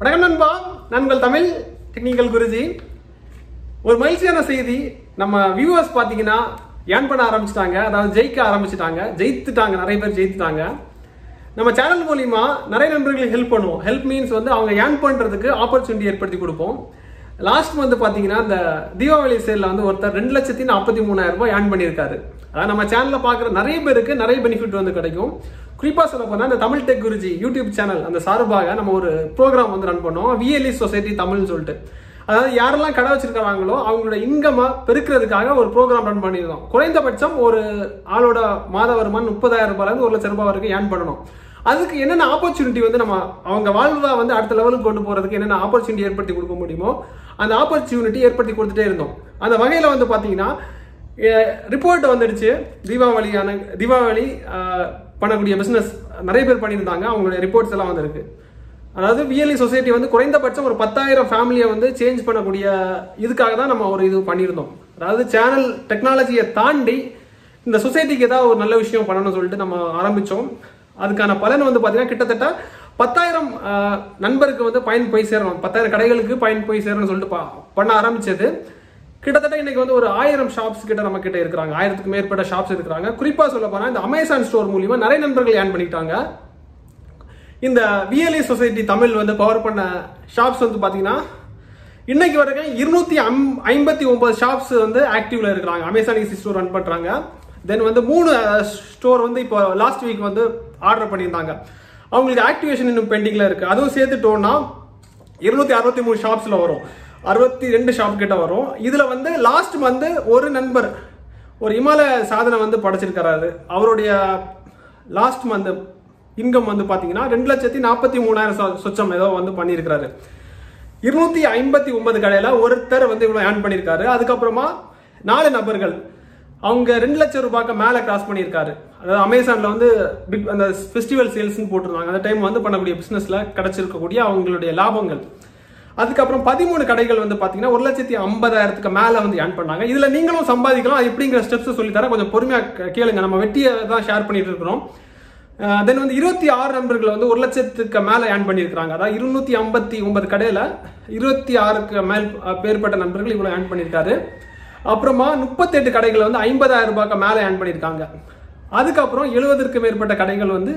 வணக்கம் நண்பா நான் உங்கள் தமிழ் டெக்னிக்கல் குருஜி ஒரு மகிழ்ச்சியான செய்தி நம்ம வியூவர்ஸ் பார்த்தீங்கன்னா ஏன் பண்ண ஆரம்பிச்சிட்டாங்க அதாவது ஜெயிக்க ஆரம்பிச்சிட்டாங்க ஜெயித்துட்டாங்க நிறைய பேர் ஜெயித்துட்டாங்க நம்ம சேனல் மூலியமா நிறைய நண்பர்களுக்கு ஹெல்ப் பண்ணுவோம் ஹெல்ப் மீன்ஸ் வந்து அவங்க ஏன் பண்றதுக்கு ஆப்பர்ச்சுனிட்டி ஏற்படுத்தி கொடுப்போம் லாஸ்ட் மந்த் பார்த்தீங்கன்னா இந்த தீபாவளி சேலில் வந்து ஒருத்தர் ரெண்டு லட்சத்தி நாற்பத்தி மூணாயிரம் ரூபாய் ஏர்ன் பண்ணியிருக்காரு அதாவது நம்ம சேனலில் பார்க்குற நிறைய பேருக்கு நிறைய பெனிஃபிட் வந்து கிடைக்கும் குறிப்பாக சொல்ல போனால் இந்த Tamil tech Guruji YouTube channel அந்த சார்பாக நம்ம ஒரு ப்ரோக்ராம் வந்து ரன் பண்ணோம் விஎல்இ சொசைட்டி தமிழ்னு சொல்லிட்டு அதாவது யாரெல்லாம் கடை வச்சிருக்காங்களோ அவங்களோட இன்கமை பெருக்கிறதுக்காக ஒரு ப்ரோக்ராம் ரன் பண்ணியிருந்தோம் குறைந்தபட்சம் ஒரு ஆளோட மாத வருமானம் முப்பதாயிரம் ரூபாயிலிருந்து ஒரு லட்சம் ரூபாய் வரைக்கும் ஏர்ன் பண்ணணும் அதுக்கு என்னென்ன ஆப்பர்ச்சுனிட்டி வந்து நம்ம அவங்க வாழ்வா வந்து அடுத்த லெவலுக்கு கொண்டு போறதுக்கு என்னென்ன ஆப்பர்ச்சுனிட்டி ஏற்படுத்தி கொடுக்க முடியுமோ அந்த ஆப்பர்ச்சுனிட்டி ஏற்படுத்தி கொடுத்துட்டே இருந்தோம் அந்த வகையில் வந்து பார்த்தீங்கன்னா ரிப்போர்ட் வந்துடுச்சு தீபாவளியான தீபாவளி அஹ், பண்ணக்கூடிய பிஸ்னஸ் நிறைய பேர் பண்ணியிருந்தாங்க அவங்களுடைய ரிப்போர்ட்ஸ் எல்லாம் வந்திருக்கு அதாவது விஎல்இ சொசைட்டி வந்து குறைந்தபட்சம் ஒரு பத்தாயிரம் ஃபேமிலியை வந்து சேஞ்ச் பண்ணக்கூடிய இதுக்காக தான் நம்ம ஒரு இது பண்ணியிருந்தோம் அதாவது சேனல் டெக்னாலஜியை தாண்டி இந்த சொசைட்டிக்கு ஏதாவது ஒரு நல்ல விஷயம் பண்ணணும்னு சொல்லிட்டு நம்ம ஆரம்பித்தோம் அதுக்கான பலன் வந்து பார்த்தீங்கன்னா கிட்டத்தட்ட பத்தாயிரம் ஆஹ், நண்பருக்கு வந்து பயன் போய் சேரணும் பத்தாயிரம் கடைகளுக்கு பயன் போய் சேரணும்னு சொல்லிட்டு பா- பண்ண ஆரம்பிச்சது கிட்டத்தட்ட இன்னைக்கு வந்து ஒரு ஆயிரம் ஷாப்ஸ் கிட்ட நம்ம கிட்ட இருக்கிறாங்க ஆயிரத்துக்கு மேற்பட்ட ஷாப்ஸ் இருக்கிறாங்க குறிப்பா சொல்ல போனா இந்த அமேசான் ஸ்டோர் மூலியமா நிறைய நண்பர்கள் ஏன் பண்ணிட்டாங்க இந்த விஎல்ஏ சொசைட்டி தமிழ் வந்து பவர் பண்ண ஷாப்ஸ் வந்து பாத்தீங்கன்னா இன்னைக்கு வரைக்கும் இருநூத்தி ஐம்பத்தி ஒன்பது ஷாப்ஸ் வந்து ஆக்டிவ்ல இருக்கிறாங்க அமேசான் ஈசி ஸ்டோர் ரன் பண்றாங்க தென் வந்து மூணு ஸ்டோர் வந்து இப்போ லாஸ்ட் வீக் வந்து ஆர்டர் பண்ணியிருந்தாங்க அவங்களுக்கு ஆக்டிவேஷன் இன்னும் பெண்டிங்ல இருக்கு அதுவும் சேர்த்துட்டோம்னா இருநூத்தி அறுபத்தி மூணு ஷாப்ஸ்ல வரும் அறுபத்தி ரெண்டு ஷாப் கிட்ட வரும் இதுல வந்து லாஸ்ட் வந்து ஒரு நண்பர் ஒரு இமாலய சாதனை வந்து படைச்சிருக்கிறாரு அவருடைய லாஸ்ட் மந்த் இன்கம் வந்து பாத்தீங்கன்னா ரெண்டு லட்சத்தி நாற்பத்தி மூணாயிரம் சொ- சொச்சம் ஏதோ வந்து பண்ணியிருக்கிறாரு இருநூத்தி ஐம்பத்தி ஒன்பது கடையில ஒருத்தர் வந்து இவ்வளவு ஏர்ன் பண்ணியிருக்காரு அதுக்கப்புறமா நாலு நபர்கள் அவங்க ரெண்டு லட்சம் ரூபாய்க்கு மேல கிராஸ் பண்ணியிருக்காரு அதாவது அமேசான்ல வந்து பிக் அந்த ஃபெஸ்டிவல் சேல்ஸ்னு போட்டிருந்தாங்க அந்த டைம் வந்து பண்ணக்கூடிய பிசினஸ்ல கிடைச்சிருக்கக்கூடிய அவங்களுடைய லாபங்கள் அதுக்கப்புறம் பதிமூணு கடைகள் வந்து பாத்தீங்கன்னா ஒரு லட்சத்தி ஐம்பதாயிரத்துக்கு மேல வந்து ஏர்ன் பண்ணாங்க இதுல நீங்களும் சம்பாதிக்கலாம் அது எப்படிங்கிற ஸ்டெப்ஸ் சொல்லி தரேன் கொஞ்சம் பொறுமையா கே- கேளுங்க நம்ம வெட்டியை தான் ஷேர் பண்ணிட்டு இருக்கிறோம் தென் வந்து இருபத்தி ஆறு நண்பர்கள் வந்து ஒரு லட்சத்துக்கு மேல ஏர்ன் பண்ணியிருக்காங்க அதாவது இருநூத்தி ஐம்பத்தி ஒன்பது கடையில இருபத்தி ஆறுக்கு மேல் அஹ், பேர்பட்ட நண்பர்கள் இவ்வளவு ஏர்ன் பண்ணியிருக்காரு அப்புறமா முப்பத்தெட்டு கடைகள் வந்து ஐம்பதாயிரம் ரூபாய்க்கு மேல ஏர்ன் பண்ணியிருக்காங்க அதுக்கப்புறம் எழுபதற்கு மேற்பட்ட கடைகள் வந்து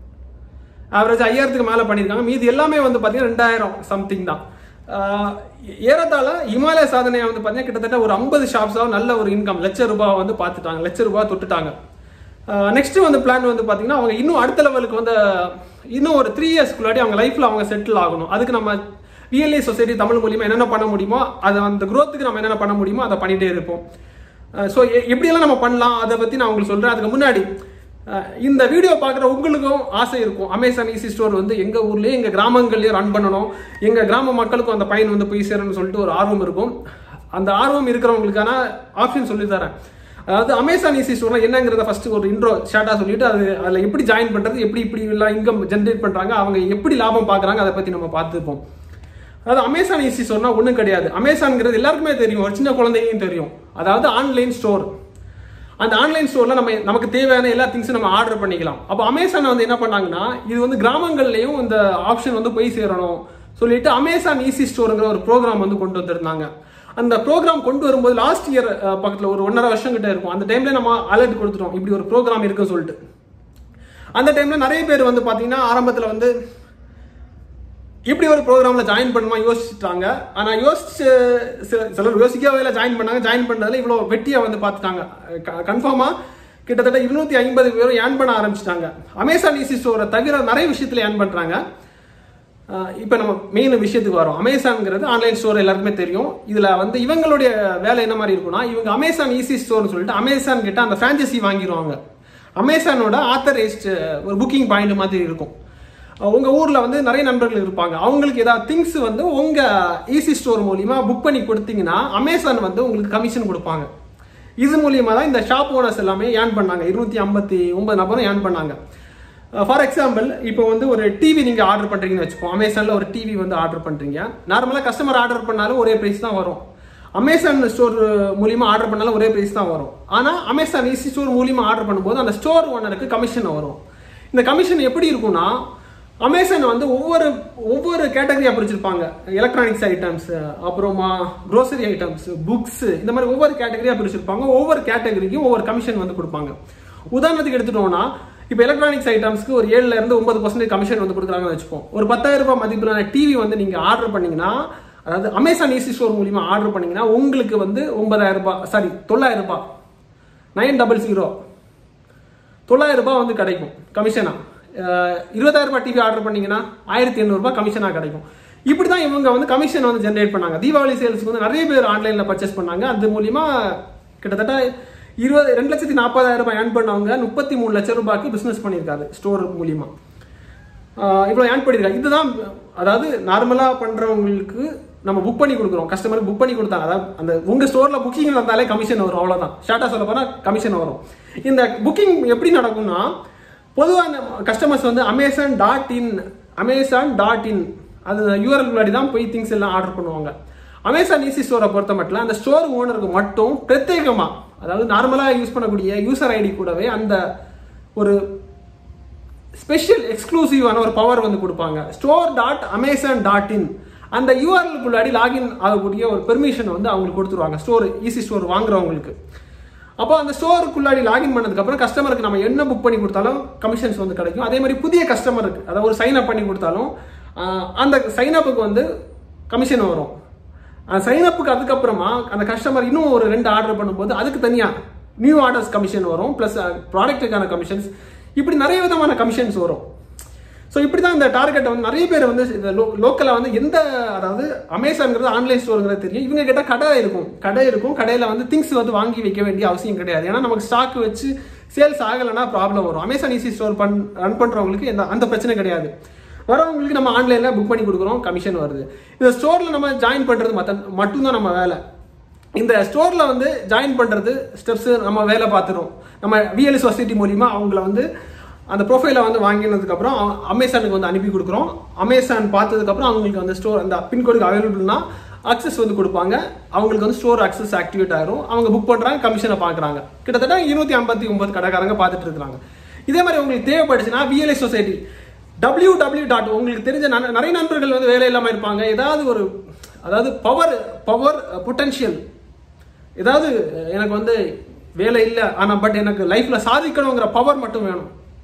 ஆவரேஜ் ஐயாயிரத்துக்கு மேலே பண்ணியிருக்காங்க மீதி எல்லாமே வந்து பார்த்தீங்கன்னா ரெண்டாயிரம் சம்திங் தான் ஆஹ் ஏறத்தாழ இமாலய சாதனையை வந்து பார்த்தீங்கன்னா கிட்டத்தட்ட ஒரு ஐம்பது ஷாப்ஸாக நல்ல ஒரு இன்கம் லட்ச ரூபாய் வந்து பார்த்துட்டாங்க லட்ச ரூபாய் தொட்டுட்டாங்க நெக்ஸ்ட் வந்து பிளான் வந்து பார்த்தீங்கன்னா அவங்க இன்னும் அடுத்த லெவலுக்கு வந்து இன்னும் ஒரு த்ரீ இயர்ஸ்க்குள்ளாடி அவங்க லைஃப்பில் அவங்க செட்டில் ஆகணும் அதுக்கு நம்ம விஎல்ஏ சொசைட்டி தமிழ் மூலியமா என்னென்ன பண்ண முடியுமோ அதை அந்த growth-க்கு நம்ம என்னென்ன பண்ண முடியுமோ அதை பண்ணிட்டே இருப்போம் ஸோ எப்படியெல்லாம் நம்ம பண்ணலாம் அதை பற்றி நான் உங்களுக்கு சொல்கிறேன் அதுக்கு முன்னாடி அஹ், இந்த வீடியோ பார்க்குற உங்களுக்கும் ஆசை இருக்கும் அமேசான் ஈசி ஸ்டோர் வந்து எங்கள் ஊர்லேயே எங்கள் கிராமங்கள்லேயே ரன் பண்ணணும் எங்கள் கிராம மக்களுக்கும் அந்த பயன் வந்து போய் சேரணும்னு சொல்லிட்டு ஒரு ஆர்வம் இருக்கும் அந்த ஆர்வம் இருக்கிறவங்களுக்கான ஆப்ஷன் சொல்லி தரேன் அதாவது அமேசான் ஈசி ஸ்டோர்னா என்னங்கிறத ஃபர்ஸ்ட் ஒரு இன்ட்ரோ ஷார்ட்டாக சொல்லிட்டு அது அதில் எப்படி ஜாயின் பண்ணுறது எப்படி இப்படி எல்லாம் இன்கம் ஜென்ரேட் பண்ணுறாங்க அவங்க எப்படி லாபம் பார்க்குறாங்க அதை பற்றி நம்ம பார்த்துப்போம் அதாவது அமேசான் ஈஸி சொன்னா ஒன்றும் கிடையாது அமேசான்ங்கிறது எல்லாருக்குமே தெரியும் ஒரு சின்ன குழந்தையும் தெரியும் அதாவது ஆன்லைன் ஸ்டோர் அந்த ஆன்லைன் ஸ்டோர்ல நம்ம நமக்கு தேவையான எல்லா திங்ஸும் நம்ம ஆர்டர் பண்ணிக்கலாம் அப்போ அமேசான் வந்து என்ன பண்ணாங்கன்னா இது வந்து கிராமங்கள்லயும் இந்த ஆப்ஷன் வந்து போய் சேரணும் சொல்லிட்டு அமேசான் ஈஸி ஸ்டோருங்கிற ஒரு ப்ரோக்ராம் வந்து கொண்டு வந்திருந்தாங்க அந்த ப்ரோக்ராம் கொண்டு வரும்போது லாஸ்ட் இயர் பக்கத்தில் ஒரு ஒன்றரை வருஷம் கிட்ட இருக்கும் அந்த டைம்ல நம்ம அலர்ட் கொடுத்துட்டோம் இப்படி ஒரு ப்ரோக்ராம் இருக்குன்னு சொல்லிட்டு அந்த டைம்ல நிறைய பேர் வந்து பாத்தீங்கன்னா ஆரம்பத்தில் வந்து இப்படி ஒரு ப்ரோக்ராம்ல ஜாயின் பண்ணுமா யோசிச்சுட்டாங்க ஆனா யோசிச்சு சில- சிலர் யோசிக்கவே இல்லை ஜாயின் பண்ணாங்க ஜாயின் பண்ணதுல இவ்வளோ வெட்டியா வந்து பார்த்துட்டாங்க கன்ஃபார்மா கிட்டத்தட்ட இருநூத்தி ஐம்பது பேரும் ஏர்ன் பண்ண ஆரம்பிச்சிட்டாங்க அமேசான் ஈசி ஸ்டோரை தவிர நிறைய விஷயத்துல ஏர்ன் பண்றாங்க அஹ் இப்ப நம்ம மெயின் விஷயத்துக்கு வரோம் அமேசான்ங்கிறது ஆன்லைன் ஸ்டோர் எல்லாருக்குமே தெரியும் இதுல வந்து இவங்களுடைய வேலை என்ன மாதிரி இருக்கும்னா இவங்க அமேசான் ஈசி ஸ்டோர்னு சொல்லிட்டு அமேசான் கிட்ட அந்த ஃப்ரான்ச்சைசி வாங்கிடுவாங்க அமேசானோட ஆத்தரைஸ்ட் ஒரு புக்கிங் பாயிண்ட் மாதிரி இருக்கும் அஹ் உங்க ஊர்ல வந்து நிறைய நண்பர்கள் இருப்பாங்க அவங்களுக்கு ஏதாவது திங்ஸ் வந்து உங்க ஈசி ஸ்டோர் மூலியமா புக் பண்ணி கொடுத்தீங்கன்னா அமேசான் வந்து உங்களுக்கு கமிஷன் கொடுப்பாங்க இது மூலியமா தான் இந்த ஷாப் ஓனர்ஸ் எல்லாமே ஏர்ன் பண்ணாங்க இருநூத்தி ஐம்பத்தி ஒன்பது நபரும் ஏர்ன் பண்ணாங்க ஃபார் எக்ஸாம்பிள் இப்போ வந்து ஒரு டிவி நீங்க ஆர்டர் பண்றீங்கன்னு வச்சுப்போம் அமேசான்ல ஒரு டிவி வந்து ஆர்டர் பண்றீங்க நார்மலா கஸ்டமர் ஆர்டர் பண்ணாலும் ஒரே பிரைஸ் தான் வரும் அமேசான் ஸ்டோர் மூலியமா ஆர்டர் பண்ணாலும் ஒரே பிரைஸ் தான் வரும் ஆனா அமேசான் ஈஸி ஸ்டோர் மூலியமா ஆர்டர் பண்ணும்போது அந்த ஸ்டோர் ஓனருக்கு கமிஷன் வரும் இந்த கமிஷன் எப்படி இருக்கும்னா அமேசான் வந்து ஒவ்வொரு ஒவ்வொரு கேட்டகரியா பிரிச்சிருப்பாங்க எலக்ட்ரானிக்ஸ் ஐட்டம்ஸ் அப்புறமா க்ரோசரி ஐட்டம்ஸ் புக்ஸ் இந்த மாதிரி ஒவ்வொரு கேட்டகரியா பிரிச்சிருப்பாங்க ஒவ்வொரு கேட்டகரிக்கும் ஒவ்வொரு கமிஷன் வந்து கொடுப்பாங்க உதாரணத்துக்கு எடுத்துட்டோம்னா இப்போ எலக்ட்ரானிக்ஸ் ஐட்டம்ஸ்க்கு ஒரு ஏழுல இருந்து ஒன்பது பர்சன்டேஜ் கமிஷன் வந்து கொடுக்குறாங்கன்னு வச்சுப்போம் ஒரு பத்தாயிரம் ரூபாய் மதிப்பிலான டிவி வந்து நீங்க ஆர்டர் பண்ணீங்கன்னா அதாவது அமேசான் ஈசி ஸ்டோர் மூலியமா ஆர்டர் பண்ணீங்கன்னா உங்களுக்கு வந்து ஒன்பதாயிரம் ரூபாய் சாரி தொள்ளாயிரம் ரூபாய் நைன் டபுள் ஜீரோ தொள்ளாயிரம் ரூபாய் வந்து கிடைக்கும் கமிஷனா இருபதாயிரம் ரூபாய் டிவி ஆர்டர் பண்ணீங்கன்னா ஆயிரத்தி எண்ணூறுபா கமிஷனாக கிடைக்கும் இப்படி தான் இவங்க வந்து கமிஷன் வந்து ஜென்ரேட் பண்ணாங்க தீபாவளி சேல்ஸ்க்கு வந்து நிறைய பேர் ஆன்லைனில் பர்ச்சேஸ் பண்ணாங்க அது மூலியமா கிட்டத்தட்ட இருபது ரெண்டு லட்சத்தி நாற்பதாயிரம் ரூபாய் ஏர்ன் பண்ணவங்க முப்பத்தி மூணு லட்சம் ரூபாய்க்கு பிஸ்னஸ் பண்ணியிருக்காரு ஸ்டோர் மூலியமா இவ்வளோ ஏர்ன் பண்ணியிருக்காங்க இதுதான் அதாவது நார்மலாக பண்ணுறவங்களுக்கு நம்ம புக் பண்ணி கொடுக்குறோம் கஸ்டமருக்கு புக் பண்ணி கொடுத்தாங்க அதாவது அந்த உங்க ஸ்டோர்ல புக்கிங் வந்தாலே கமிஷன் வரும் அவ்வளவுதான் ஷார்ட்டா சொல்ல போனா கமிஷன் வரும் இந்த புக்கிங் எப்படி நடக்கும்னா பொதுவான கஸ்டமர்ஸ் வந்து Amazon dot in Amazon dot in அது யூஆர்எல் முன்னாடி தான் போய் திங்ஸ் எல்லாம் ஆர்டர் பண்ணுவாங்க அமேசான் ஈசி ஸ்டோரை பொறுத்த மட்டும் அந்த ஸ்டோர் ஓனருக்கு மட்டும் பிரத்யேகமா அதாவது நார்மலாக யூஸ் பண்ணக்கூடிய யூசர் ஐடி கூடவே அந்த ஒரு ஸ்பெஷல் எக்ஸ்க்ளூசிவான ஒரு பவர் வந்து கொடுப்பாங்க store dot Amazon dot in அந்த யூஆர்எலுக்குள்ளாடி லாகின் ஆகக்கூடிய ஒரு பெர்மிஷன் வந்து அவங்களுக்கு கொடுத்துருவாங்க ஸ்டோர் ஈஸி ஸ்டோர் வாங்குறவங்களுக்கு அப்போ அந்த ஸ்டோருக்குள்ளாடி லாகின் பண்ணதுக்கப்புறம் கஸ்டமருக்கு நம்ம என்ன புக் பண்ணி கொடுத்தாலும் கமிஷன்ஸ் வந்து கிடைக்கும் அதே மாதிரி புதிய கஸ்டமருக்கு அதாவது ஒரு சைன் அப் பண்ணி கொடுத்தாலும் ஆஹ், அந்த சைன் அப்புக்கு வந்து கமிஷன் வரும் அந்த சைன் அப்புக்கு அதுக்கப்புறமா அந்த கஸ்டமர் இன்னும் ஒரு ரெண்டு ஆர்டர் பண்ணும்போது அதுக்கு தனியாக நியூ ஆர்டர்ஸ் கமிஷன் வரும் ப்ளஸ் ப்ராடக்ட்டுக்கான கமிஷன்ஸ் இப்படி நிறைய விதமான கமிஷன்ஸ் வரும் ஸோ இப்படி தான் இந்த டார்கெட்டை வந்து நிறைய பேர் வந்து இந்த லோ லோக்கலில் வந்து எந்த அதாவது அமேசான்ங்கிறது ஆன்லைன் ஸ்டோருங்கிறது தெரியும் இவங்க கிட்ட கடை இருக்கும் கடை இருக்கும் கடையில் வந்து திங்ஸ் வந்து வாங்கி வைக்க வேண்டிய அவசியம் கிடையாது ஏன்னா நமக்கு ஸ்டாக் வச்சு சேல்ஸ் ஆகலைன்னா ப்ராப்ளம் வரும் அமேசான் ஈஸி ஸ்டோர் பண் ரன் பண்ணுறவங்களுக்கு எந்த அந்த பிரச்சனை கிடையாது வரவங்களுக்கு நம்ம ஆன்லைனில் புக் பண்ணி கொடுக்குறோம் கமிஷன் வருது இந்த ஸ்டோரில் நம்ம ஜாயின் பண்ணுறது மற்ற மட்டும்தான் நம்ம வேலை இந்த ஸ்டோர்ல வந்து ஜாயின் பண்றது ஸ்டெப்ஸ் நம்ம வேலை பார்த்துரும் நம்ம விஎல் சொசைட்டி மூலியமா அவங்கள வந்து அந்த ப்ரொஃபைலை வந்து வாங்கினதுக்கு அப்புறம் அ- அமேசானுக்கு வந்து அனுப்பி கொடுக்குறோம் அமேசான் பார்த்ததுக்கு அப்புறம் அவங்களுக்கு வந்து ஸ்டோர் அந்த பின்கோடுக்கு அவைலபிள்னா அக்சஸ் வந்து கொடுப்பாங்க அவங்களுக்கு வந்து ஸ்டோர் அக்சஸ் ஆக்டிவேட் ஆயிரும் அவங்க புக் பண்றாங்க கமிஷனை பார்க்குறாங்க கிட்டத்தட்ட இருநூத்தி ஐம்பத்தி ஒன்பது கடைக்காரங்க பார்த்துட்டு இருக்காங்க இதே மாதிரி உங்களுக்கு தேவைப்படுச்சுன்னா VLI society W W dot உங்களுக்கு தெரிஞ்ச நன- நிறைய நண்பர்கள் வந்து வேலை இல்லாமல் இருப்பாங்க ஏதாவது ஒரு அதாவது பவர் பவர் பொட்டன்ஷியல் ஏதாவது எனக்கு வந்து வேலை இல்லை ஆனால் பட் எனக்கு லைஃப்பில் சாதிக்கணுங்கிற பவர் மட்டும் வேணும்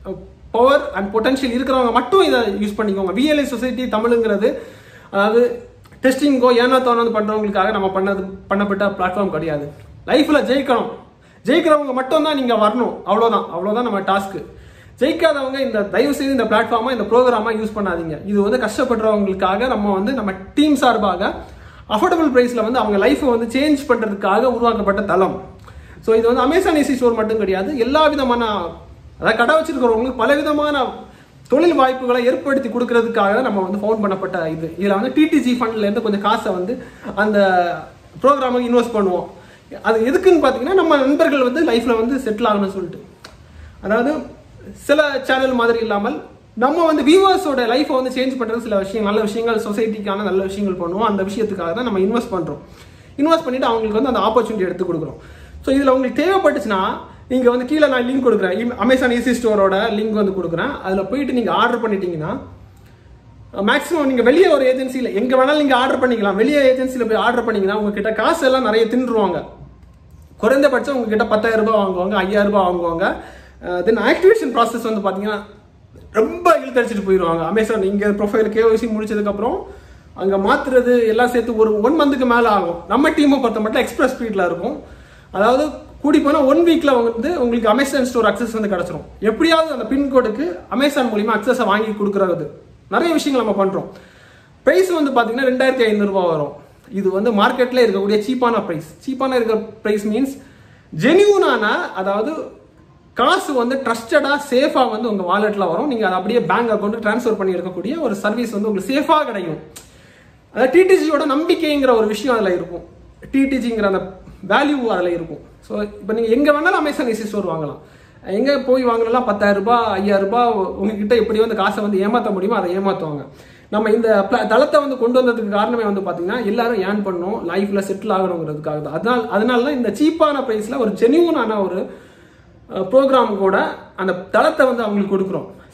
பவர் அண்ட் பொட்டன்ஷியல் இருக்கிறவங்க மட்டும் இதை யூஸ் பண்ணிக்கோங்க விஎல்ஐ சொசைட்டி தமிழுங்கிறது அதாவது டெஸ்டிங்கோ ஏனோ தோணு பண்ணுறவங்களுக்காக நம்ம பண்ணது பண்ணப்பட்ட பிளாட்ஃபார்ம் கிடையாது லைஃப்பில் ஜெயிக்கணும் ஜெயிக்கிறவங்க மட்டும் தான் நீங்கள் வரணும் அவ்வளோதான் அவ்வளோதான் நம்ம டாஸ்க்கு ஜெயிக்காதவங்க இந்த தயவு செய்து இந்த பிளாட்ஃபார்மா இந்த ப்ரோக்ராமா யூஸ் பண்ணாதீங்க இது வந்து கஷ்டப்படுறவங்களுக்காக நம்ம வந்து நம்ம டீம் சார்பாக அஃபோர்டபுள் பிரைஸ்ல வந்து அவங்க லைஃப்பை வந்து சேஞ்ச் பண்றதுக்காக உருவாக்கப்பட்ட தளம் ஸோ இது வந்து அமேசான் ஏசி ஸ்டோர் மட்டும் கிடையாது எல்லா விதமான அதாவது கடை வச்சிருக்கிறவங்களுக்கு பல விதமான தொழில் வாய்ப்புகளை ஏற்படுத்தி கொடுக்கறதுக்காக நம்ம வந்து ஃபவுண்ட் பண்ணப்பட்ட இது இதில் வந்து டிடிஜி ஃபண்ட்ல இருந்து கொஞ்சம் காசை வந்து அந்த ப்ரோக்ராமுக்கு இன்வெஸ்ட் பண்ணுவோம் அது எதுக்குன்னு பார்த்தீங்கன்னா நம்ம நண்பர்கள் வந்து லைஃப்ல வந்து செட்டில் ஆகணும்னு சொல்லிட்டு அதாவது சில சேனல் மாதிரி இல்லாமல் நம்ம வந்து வியூவர்ஸோட லைஃப்பை வந்து சேஞ்ச் பண்ணுறது சில விஷயம் நல்ல விஷயங்கள் சொசைட்டிக்கான நல்ல விஷயங்கள் பண்ணுவோம் அந்த விஷயத்துக்காக தான் நம்ம இன்வெஸ்ட் பண்ணுறோம் இன்வெஸ்ட் பண்ணிட்டு அவங்களுக்கு வந்து அந்த ஆப்பர்ச்சுனிட்டி எடுத்து கொடுக்குறோம் ஸோ இதில் உங்களுக்கு தேவைப்பட்டுச்சுன்னா நீங்கள் வந்து கீழே நான் லிங்க் கொடுக்குறேன் அமேசான் ஈசி ஸ்டோரோட லிங்க் வந்து கொடுக்குறேன் அதில் போயிட்டு நீங்கள் ஆர்டர் பண்ணிட்டீங்கன்னா மேக்ஸிமம் நீங்கள் வெளியே ஒரு ஏஜென்சியில் எங்கே வேணாலும் நீங்கள் ஆர்டர் பண்ணிக்கலாம் வெளியே ஏஜென்சியில் போய் ஆர்டர் பண்ணீங்கன்னா உங்ககிட்ட காசு எல்லாம் நிறைய தின்றுவாங்க குறைந்தபட்சம் உங்ககிட்ட பத்தாயிரம் ரூபாய் வாங்குவாங்க ஐயாயிரம் ரூபாய் வாங்குவாங்க தென் ஆக்டிவேஷன் ப்ராசஸ் வந்து பார்த்தீங்கன்னா ரொம்ப இழுத்தடிச்சிட்டு போயிடுவாங்க அமேசான் இங்கே ப்ரொஃபைல் கேஒசி முடிச்சதுக்கப்புறம் அங்கே மாற்றுறது எல்லாம் சேர்த்து ஒரு ஒன் மந்த்துக்கு மேலே ஆகும் நம்ம டீமை பொறுத்த மட்டும் எக்ஸ்பிரஸ் ஸ்பீடில் இருக்கும் அதாவது கூடி போனால் ஒன் வீக்கில் வந்து உங்களுக்கு அமேசான் ஸ்டோர் அக்சஸ் வந்து கிடச்சிரும் எப்படியாவது அந்த பின்கோடுக்கு அமேசான் மூலிமா அக்சஸை வாங்கி கொடுக்குறது நிறைய விஷயங்கள் நம்ம பண்ணுறோம் ப்ரைஸ் வந்து பார்த்தீங்கன்னா ரெண்டாயிரத்தி ஐநூறுரூவா வரும் இது வந்து மார்க்கெட்டில் இருக்கக்கூடிய சீப்பான ப்ரைஸ் சீப்பான இருக்கிற ப்ரைஸ் மீன்ஸ் ஜெனியூனான அதாவது காசு வந்து ட்ரஸ்டடாக சேஃபாக வந்து உங்கள் வாலெட்டில் வரும் நீங்கள் அதை அப்படியே பேங்க் அக்கௌண்ட் ட்ரான்ஸ்ஃபர் பண்ணி எடுக்கக்கூடிய ஒரு சர்வீஸ் வந்து உங்களுக்கு சேஃபாக கிடைக்கும் அதாவது டிடிஜியோட நம்பிக்கைங்கிற ஒரு விஷயம் அதில் இருக்கும் டிடிஜிங்கிற அந்த வேல்யூ அதில் இருக்கும் ஸோ இப்போ நீங்கள் எங்கே வேணாலும் அமேசான் ஏசி ஸ்டோர் வாங்கலாம் எங்கே போய் வாங்கலாம் பத்தாயிரம் ரூபாய் ஐயாயிரம் ரூபாய் உங்ககிட்ட எப்படி வந்து காசை வந்து ஏமாற்ற முடியுமோ அதை ஏமாற்றுவாங்க நம்ம இந்த pla- தளத்தை வந்து கொண்டு வந்ததுக்கு காரணமே வந்து பார்த்தீங்கன்னா எல்லாரும் ஏர்ன் பண்ணணும் லைஃப்பில் செட்டில் ஆகணுங்கிறதுக்காக தான் அதனால் அதனால தான் இந்த சீப்பான ப்ரைஸில் ஒரு ஜெனியூனான ஒரு ப்ரோக்ராம் கூட அந்த தளத்தை வந்து அவங்களுக்கு கொடுக்குறோம்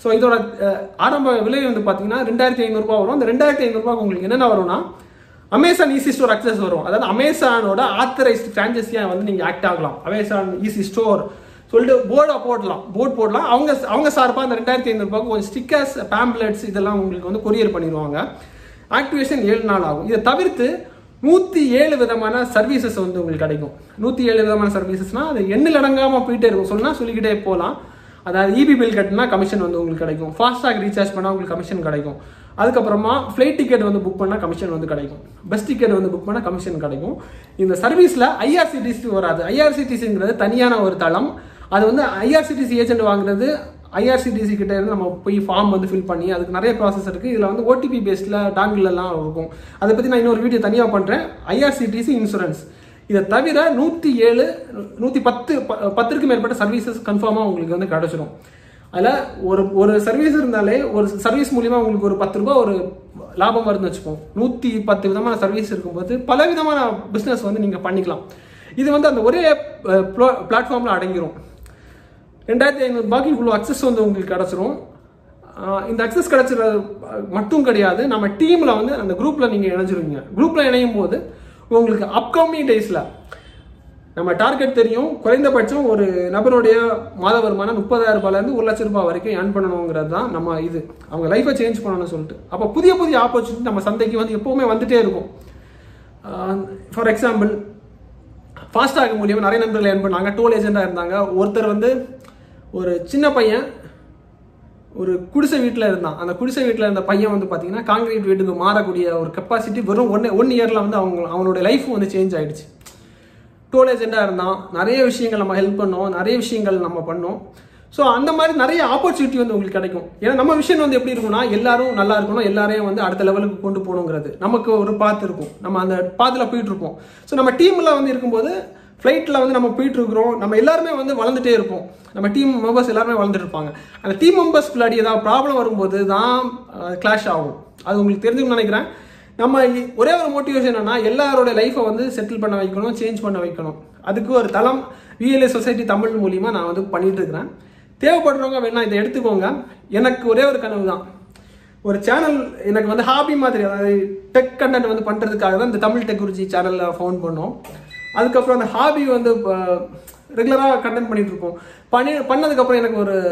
ஸோ இதோட அஹ், ஆரம்ப விலை வந்து பார்த்தீங்கன்னா ரெண்டாயிரத்தி ஐநூறுரூபா வரும் அந்த ரெண்டாயிரத்தி ஐநூறுரூபாக்கு உங்களுக்கு என்னென்ன வரும்னா அமேசான் ஈசி ஸ்டோர் அக்சஸ் வரும் அதாவது அமேசானோட ஆத்தரைஸ்ட் ஃப்ரான்ச்சைஸியாக வந்து நீங்கள் ஆக்ட் ஆகலாம் அமேசான் ஈசி ஸ்டோர் சொல்லிட்டு போர்டை போடலாம் போர்ட் போடலாம் அவங்க அவங்க சார்பாக அந்த ரெண்டாயிரத்தி ஐநூறுபாய்க்கு கொஞ்சம் ஸ்டிக்கர்ஸ் பேம்ப்ளெட்ஸ் இதெல்லாம் உங்களுக்கு வந்து கொரியர் பண்ணிடுவாங்க ஆக்டிவேஷன் ஏழு நாள் ஆகும் இதை தவிர்த்து நூற்றி ஏழு விதமான சர்வீசஸ் வந்து உங்களுக்கு கிடைக்கும் நூற்றி ஏழு விதமான சர்வீசஸ்னால் அது எண்ணில் அடங்காமல் போயிட்டே இருக்கும் சொன்னா சொல்லிக்கிட்டே போகலாம் அதாவது இபி பில் கட்டினா கமிஷன் வந்து உங்களுக்கு கிடைக்கும் ஃபாஸ்டாக் ரீசார்ஜ் பண்ணால் உங்களுக்கு கமிஷன் கிடைக்கும் அதுக்கப்புறமா ஃப்ளைட் டிக்கெட் வந்து புக் பண்ணால் கமிஷன் வந்து கிடைக்கும் பஸ் டிக்கெட் வந்து புக் பண்ணால் கமிஷன் கிடைக்கும் இந்த சர்வீஸில் ஐஆர்சிடிசி வராது ஐஆர்சிடிசிங்கிறது தனியான ஒரு தளம் அது வந்து ஐஆர்சிடிசி ஏஜென்ட் வாங்குறது ஐஆர்சிடிசி கிட்ட இருந்து நம்ம போய் ஃபார்ம் வந்து ஃபில் பண்ணி அதுக்கு நிறைய ப்ராசஸ் இருக்குது இதில் வந்து ஓடிபி பேஸில் டாங்கிலெல்லாம் இருக்கும் அதை பற்றி நான் இன்னொரு வீடியோ தனியாக பண்ணுறேன் ஐஆர்சிடிசி இன்சூரன்ஸ் இதை தவிர நூற்றி ஏழு நூற்றி பத்து ப- பத்திற்கு மேற்பட்ட சர்வீசஸ் கன்ஃபார்மாக உங்களுக்கு வந்து கிடச்சிரும் அதில் ஒரு ஒரு சர்வீஸ் இருந்தாலே ஒரு சர்வீஸ் மூலியமா உங்களுக்கு ஒரு பத்து ரூபாய் ஒரு லாபம் வருதுன்னு வச்சுப்போம் நூற்றி பத்து விதமான சர்வீஸ் இருக்கும்போது பல விதமான பிஸ்னஸ் வந்து நீங்கள் பண்ணிக்கலாம் இது வந்து அந்த ஒரே பிளாட்ஃபார்மில் அடங்கிரும் ரெண்டாயிரத்தி ஐநூறுபாய்க்கு இவ்வளோ அக்சஸ் வந்து உங்களுக்கு கிடச்சிரும் ஆஹ் இந்த அக்சஸ் கிடச்சிறது மட்டும் கிடையாது நம்ம டீமில் வந்து அந்த குரூப்பில் நீங்கள் இணைஞ்சிருவீங்க குரூப்பில் இணையும் போது உங்களுக்கு அப்கமிங் டேஸில் நம்ம டார்கெட் தெரியும் குறைந்தபட்சம் ஒரு நபருடைய மாத வருமானம் முப்பதாயிரம் ரூபாயிலேருந்து ஒரு லட்ச ரூபாய் வரைக்கும் ஏர்ன் பண்ணணுங்கிறது தான் நம்ம இது அவங்க லைஃப்பை சேஞ்ச் பண்ணணும்னு சொல்லிட்டு அப்போ புதிய புதிய ஆப்பர்ச்சுனிட்டி நம்ம சந்தைக்கு வந்து எப்போவுமே வந்துட்டே இருக்கும் ஃபார் எக்ஸாம்பிள் ஃபாஸ்டாக் மூலியமாக நிறைய நண்பர்கள் ஏர்ன் பண்ணாங்க டோல் ஏஜெண்டாக இருந்தாங்க ஒருத்தர் வந்து ஒரு சின்ன பையன் ஒரு குடிசை வீட்டில் இருந்தான் அந்த குடிசை வீட்டில் இருந்த பையன் வந்து பார்த்தீங்கன்னா காங்கிரீட் வீட்டுக்கு மாறக்கூடிய ஒரு கெப்பாசிட்டி வெறும் ஒன் ஒன் இயரில் வந்து அவங்க அவனோட லைஃப் வந்து சேஞ்ச் ஆயிடுச்சு டோல் ஏஜெண்டாக இருந்தான் நிறைய விஷயங்கள் நம்ம ஹெல்ப் பண்ணோம் நிறைய விஷயங்கள் நம்ம பண்ணோம் ஸோ அந்த மாதிரி நிறைய ஆப்பர்ச்சுனிட்டி வந்து உங்களுக்கு கிடைக்கும் ஏன்னா நம்ம விஷயம் வந்து எப்படி இருக்கும்னா எல்லாரும் நல்லா இருக்கணும் எல்லாரையும் வந்து அடுத்த லெவலுக்கு கொண்டு போகணுங்கிறது நமக்கு ஒரு பாத்து இருக்கும் நம்ம அந்த பாத்தில் போயிட்டு இருப்போம் ஸோ நம்ம டீமில் வந்து இருக்கும்போது ஃப்ளைட்டில் வந்து நம்ம போயிட்டு இருக்கிறோம் நம்ம எல்லாருமே வந்து வளர்ந்துட்டே இருப்போம் நம்ம டீம் மெம்பர்ஸ் எல்லாருமே வளர்ந்துட்டு இருப்பாங்க அந்த டீம் மெம்பர்ஸ்குள்ளாடி ஏதாவது ப்ராப்ளம் வரும்போது தான் கிளாஷ் ஆகும் அது உங்களுக்கு தெரிஞ்சுக்கணும்னு நினைக்கிறேன் நம்ம இ- ஒரே ஒரு மோட்டிவேஷன் என்னன்னா எல்லாரோட லைஃப்பை வந்து செட்டில் பண்ண வைக்கணும் சேஞ்ச் பண்ண வைக்கணும் அதுக்கு ஒரு தளம் விஎல்ஏ சொசைட்டி தமிழ் மூலியமா நான் வந்து பண்ணிட்டு இருக்கிறேன் தேவைப்படுறவங்க வேணா இதை எடுத்துக்கோங்க எனக்கு ஒரே ஒரு கனவு தான் ஒரு சேனல் எனக்கு வந்து ஹாபி மாதிரி அதாவது டெக் கண்டென்ட் வந்து பண்ணுறதுக்காக தான் இந்த தமிழ் டெக் குருஜி சேனலில் ஃபவுண்ட் பண்ணோம் அதுக்கப்புறம் அந்த ஹாபி வந்து ரெகுலராக கண்டென்ட் பண்ணிட்டு இருப்போம் பண்ணி பண்ணதுக்கப்புறம் எனக்கு ஒரு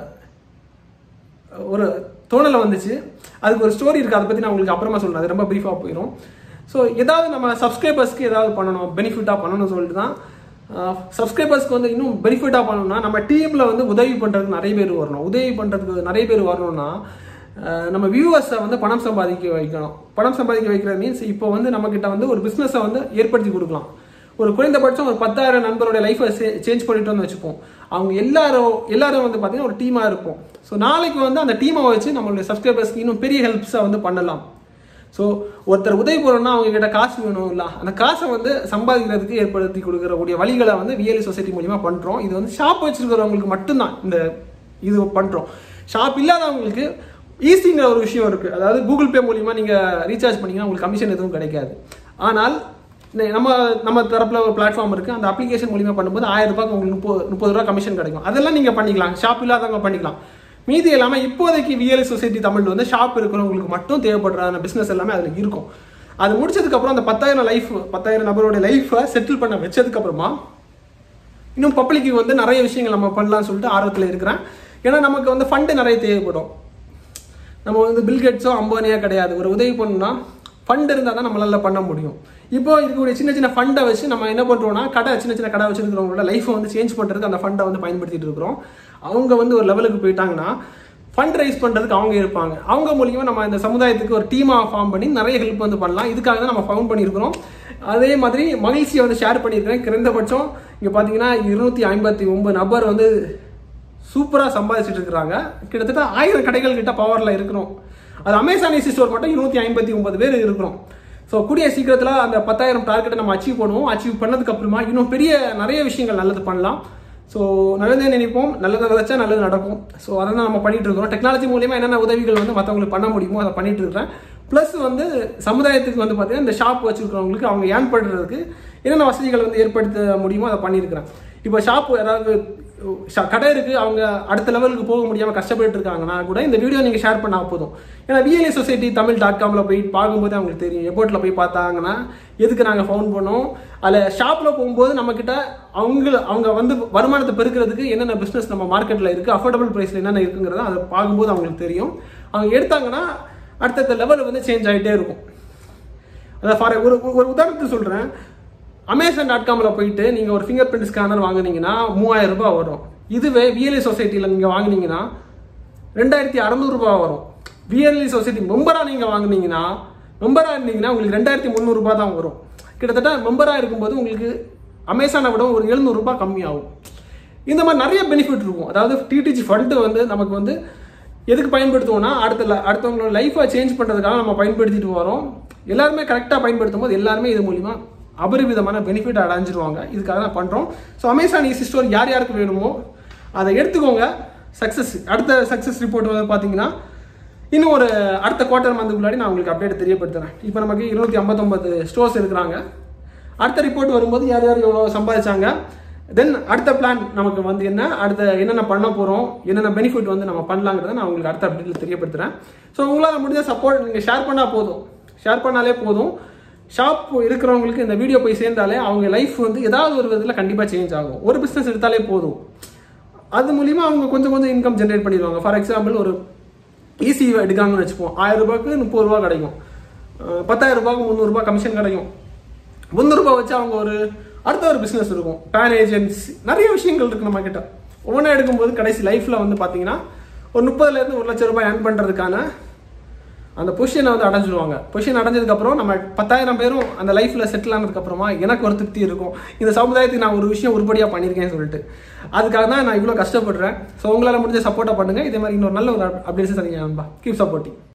ஒரு தோணலை வந்துச்சு அதுக்கு ஒரு ஸ்டோரி இருக்குது அதை பற்றி நான் உங்களுக்கு அப்புறமா சொல்கிறேன் அது ரொம்ப ப்ரீஃபாக போயிடும் ஸோ ஏதாவது நம்ம சப்ஸ்கிரைபர்ஸ்க்கு ஏதாவது பண்ணணும் பெனிஃபிட்டாக பண்ணணும்னு சொல்லிட்டு தான் சப்ஸ்கிரைபர்ஸ்க்கு வந்து இன்னும் பெனிஃபிட்டாக பண்ணணும்னா நம்ம டீமில் வந்து உதவி பண்ணுறதுக்கு நிறைய பேர் வரணும் உதவி பண்ணுறதுக்கு நிறைய பேர் வரணும்னா அஹ், நம்ம வியூவர்ஸை வந்து பணம் சம்பாதிக்க வைக்கணும் பணம் சம்பாதிக்க வைக்கிறது மீன்ஸ் இப்போ வந்து நம்மக்கிட்ட வந்து ஒரு பிஸ்னஸை வந்து ஏற்படுத்தி கொடுக்கலாம் ஒரு குறைந்தபட்சம் ஒரு பத்தாயிரம் நண்பரோட லைஃப்பை சேஞ்ச் பண்ணிட்டோம்னு வச்சுப்போம் அவங்க எல்லாரும் எல்லாரும் வந்து பார்த்தீங்கன்னா ஒரு டீமாக இருப்போம் ஸோ நாளைக்கு வந்து அந்த டீமை வச்சு நம்மளுடைய சப்ஸ்கிரைபர்ஸ்க்கு இன்னும் பெரிய ஹெல்ப்ஸை வந்து பண்ணலாம் ஸோ ஒருத்தர் உதவி போறோம்னா அவங்க கிட்ட காசு வேணும் இல்ல அந்த காசை வந்து சம்பாதிக்கிறதுக்கு ஏற்படுத்தி கொடுக்கறக்கூடிய வழிகளை வந்து விஎல்இ சொசைட்டி மூலியமா பண்றோம் இது வந்து ஷாப் வச்சிருக்கிறவங்களுக்கு மட்டும்தான் இந்த இது பண்றோம் ஷாப் இல்லாதவங்களுக்கு ஈஸிங்கிற ஒரு விஷயம் இருக்கு அதாவது கூகுள் பே மூலியமா நீங்க ரீசார்ஜ் பண்ணீங்கன்னா உங்களுக்கு கமிஷன் எதுவும் கிடைக்காது ஆனால் இந்த- நம்ம நம்ம தரப்புல ஒரு பிளாட்ஃபார்ம் இருக்கு அந்த அப்ளிகேஷன் மூலியமா பண்ணும்போது ஆயிரம் ரூபாய்க்கு உங்களுக்கு முப்பது முப்பது ரூபா கமிஷன் கிடைக்கும் அதெல்லாம் நீங்க பண்ணிக்கலாம் ஷாப் இல்லாதவங்க பண்ணிக்கலாம் மீதி எல்லாமே இப்போதைக்கு விஎல்ஐ சொசைட்டி தமிழ் வந்து ஷாப் இருக்கிறவங்களுக்கு மட்டும் தேவைப்படுற பிசினஸ் எல்லாமே அதில் இருக்கும் அது முடிச்சதுக்கு அப்புறம் அந்த பத்தாயிரம் லைஃப் பத்தாயிரம் நபரோட லைஃப்பை செட்டில் பண்ண வச்சதுக்கு அப்புறமா இன்னும் பப்ளிக்கு வந்து நிறைய விஷயங்கள் நம்ம பண்ணலாம்னு சொல்லிட்டு ஆர்வத்தில் இருக்கிறேன் ஏன்னா நமக்கு வந்து ஃபண்டு நிறைய தேவைப்படும் நம்ம வந்து பில்கேட்ஸோ அம்பானியா கிடையாது ஒரு உதவி பண்ணணும்னா ஃபண்ட் இருந்தால் தான் நம்மளால பண்ண முடியும் இப்போ இருக்கக்கூடிய சின்ன சின்ன ஃபண்டை வச்சு நம்ம என்ன பண்ணுறோம்னா கடை சின்ன சின்ன கடை வச்சிருக்கிறவங்களோட லைஃப்பை வந்து சேஞ்ச் பண்ணுறதுக்கு அந்த ஃபண்டை வந்து பயன்படுத்திட்டு இருக்கிறோம் அவங்க வந்து ஒரு லெவலுக்கு போயிட்டாங்கன்னா ஃபண்ட் ரைஸ் பண்ணுறதுக்கு அவங்க இருப்பாங்க அவங்க மூலியமா நம்ம இந்த சமுதாயத்துக்கு ஒரு டீமாக ஃபார்ம் பண்ணி நிறைய ஹெல்ப் வந்து பண்ணலாம் இதுக்காக தான் நம்ம ஃபவுண்ட் பண்ணியிருக்கிறோம் அதே மாதிரி மகிழ்ச்சியை வந்து ஷேர் பண்ணியிருக்கிறேன் குறைந்தபட்சம் இங்கே பார்த்தீங்கன்னா இருநூத்தி ஐம்பத்தி ஒன்பது நபர் வந்து சூப்பராக சம்பாதிச்சிட்டு இருக்கிறாங்க கிட்டத்தட்ட ஆயிரம் கடைகள் கிட்ட பவரில் இருக்கிறோம் அது அமேசான் ஏசி ஸ்டோர் மட்டும் இருநூத்தி ஐம்பத்தி ஒன்பது பேர் இருக்கிறோம் ஸோ கூடிய சீக்கிரத்தில் அந்த பத்தாயிரம் டார்கெட்டை நம்ம அச்சீவ் பண்ணுவோம் அச்சீவ் பண்ணதுக்கு அப்புறமா இன்னும் பெரிய நிறைய விஷயங்கள் நல்லது பண்ணலாம் ஸோ நல்லதே நினைப்போம் நல்லதை விதைச்சா நல்லது நடக்கும் ஸோ அதை தான் நம்ம பண்ணிட்டு இருக்கிறோம் டெக்னாலஜி மூலியமா என்னென்ன உதவிகள் வந்து மற்றவங்களுக்கு பண்ண முடியுமோ அதை பண்ணிட்டு இருக்கிறேன் ப்ளஸ் வந்து சமுதாயத்துக்கு வந்து பார்த்தீங்கன்னா இந்த ஷாப் வச்சிருக்கிறவங்களுக்கு அவங்க ஏன் பண்ணுறதுக்கு என்னென்ன வசதிகள் வந்து ஏற்படுத்த முடியுமோ அதை பண்ணியிருக்கிறேன் இப்போ ஷாப் யாராவது ஷ- கடை இருக்கு அவங்க அடுத்த லெவலுக்கு போக முடியாம கஷ்டப்பட்டு இருக்காங்கன்னா கூட இந்த வீடியோ நீங்க ஷேர் பண்ணா போதும் ஏன்னா விஎல்ஏ சொசைட்டி தமிழ் டாட் காம்ல போய் பார்க்கும்போது அவங்களுக்கு தெரியும் எபோட்ல போய் பார்த்தாங்கன்னா எதுக்கு நாங்க ஃபவுண்ட் பண்ணோம் அதில் ஷாப்ல போகும்போது நம்ம கிட்ட அவங்க அவங்க வந்து வருமானத்தை பெருக்கிறதுக்கு என்னென்ன பிசினஸ் நம்ம மார்க்கெட்ல இருக்கு அஃபோர்டபுள் பிரைஸ்ல என்னென்ன இருக்குங்கிறத அதை பார்க்கும்போது அவங்களுக்கு தெரியும் அவங்க எடுத்தாங்கன்னா அடுத்தடுத்த லெவல் வந்து சேஞ்ச் ஆகிட்டே இருக்கும் அதான் ஃபார் ஒரு ஒரு உதாரணத்துக்கு சொல்கிறேன் அமேசான் டாட் காமில் போயிட்டு நீங்கள் ஒரு ஃபிங்கர் பிரிண்ட் ஸ்கேனர் வாங்குனீங்கன்னா மூவாயிரம் ரூபாய் வரும் இதுவே விஎல்ஏ சொசைட்டியில் நீங்கள் வாங்குனீங்கன்னா ரெண்டாயிரத்தி அறநூறுபா வரும் விஎல்ஏ சொசைட்டி மெம்பராக நீங்கள் வாங்குனீங்கன்னா மெம்பராக இருந்தீங்கன்னா உங்களுக்கு ரெண்டாயிரத்தி முந்நூறுபா தான் வரும் கிட்டத்தட்ட மெம்பராக இருக்கும்போது உங்களுக்கு அமேசானை விட ஒரு எழுநூறுபா கம்மியாகும் இந்த மாதிரி நிறைய பெனிஃபிட் இருக்கும் அதாவது டிடிஜி ஃபண்டு வந்து நமக்கு வந்து எதுக்கு பயன்படுத்துவோம்னா அடுத்த ல- அடுத்தவங்களோட லைஃப்பை சேஞ்ச் பண்ணுறதுக்காக நம்ம பயன்படுத்திட்டு வரோம் எல்லாருமே கரெக்டாக பயன்படுத்தும் போது எல்லாருமே இது மூலிமா அபரிவிதமான பெனிஃபிட் அடைஞ்சிருவாங்க இதுக்காக தான் பண்ணுறோம் ஸோ அமேசான் ஈஸி ஸ்டோர் யார் யாருக்கு வேணுமோ அதை எடுத்துக்கோங்க சக்ஸஸ் அடுத்த சக்ஸஸ் ரிப்போர்ட் வந்து பார்த்தீங்கன்னா இன்னும் ஒரு அடுத்த குவார்ட்டர் மந்த்துக்குள்ளாடி நான் உங்களுக்கு அப்டேட் தெரியப்படுத்துறேன் இப்போ நமக்கு இருநூத்தி ஐம்பத்தொம்பது ஸ்டோர்ஸ் இருக்கிறாங்க அடுத்த ரிப்போர்ட் வரும்போது யார் யார் எவ்வளோ சம்பாதிச்சாங்க தென் அடுத்த பிளான் நமக்கு வந்து என்ன அடுத்த என்னென்ன பண்ண போகிறோம் என்னென்ன பெனிஃபிட் வந்து நம்ம பண்ணலாங்கிறத நான் உங்களுக்கு அடுத்த அப்டேட்டில் தெரியப்படுத்துறேன் ஸோ உங்களால் முடிஞ்ச சப்போர்ட் நீங்கள் ஷேர் பண்ணால் போதும் ஷேர் பண்ணாலே போதும் ஷாப் இருக்கிறவங்களுக்கு இந்த வீடியோ போய் சேர்ந்தாலே அவங்க லைஃப் வந்து ஏதாவது ஒரு விதத்தில் கண்டிப்பாக சேஞ்ச் ஆகும் ஒரு பிஸ்னஸ் எடுத்தாலே போதும் அது மூலியமா அவங்க கொஞ்சம் கொஞ்சம் இன்கம் ஜென்ரேட் பண்ணிடுவாங்க ஃபார் எக்ஸாம்பிள் ஒரு ஈசி எடுக்காங்கன்னு வச்சுப்போம் ஆயிரம் ரூபாய்க்கு முப்பது ரூபா கிடைக்கும் அஹ் பத்தாயிரம் ரூபாய்க்கு முந்நூறுரூபா கமிஷன் கிடைக்கும் முந்நூறுபா வச்சு அவங்க ஒரு அடுத்த ஒரு பிஸ்னஸ் இருக்கும் பேன் ஏஜென்சி நிறைய விஷயங்கள் இருக்கு நம்ம கிட்ட ஒவ்வொன்றா எடுக்கும்போது கடைசி லைஃப்ல வந்து பார்த்தீங்கன்னா ஒரு முப்பதுல இருந்து ஒரு லட்சம் ரூபாய் ஏர்ன் பண்றதுக்கான அந்த பொசிஷனை வந்து அடைஞ்சிடுவாங்க பொசிஷன் அடைஞ்சதுக்கு அப்புறம் நம்ம பத்தாயிரம் பேரும் அந்த லைஃப்ல செட்டில் ஆனதுக்கு அப்புறமா எனக்கு ஒரு திருப்தி இருக்கும் இந்த சமுதாயத்துக்கு நான் ஒரு விஷயம் உருப்படியா பண்ணியிருக்கேன்னு சொல்லிட்டு அதுக்காக தான் நான் இவ்வளோ கஷ்டப்படுறேன் ஸோ உங்களால முடிஞ்ச சப்போர்ட்டா பண்ணுங்க இதே மாதிரி இன்னொரு நல்ல ஒரு அப்டேட்ஸ் தரீங்க நண்பா கீப் சப்போர்ட்டிங்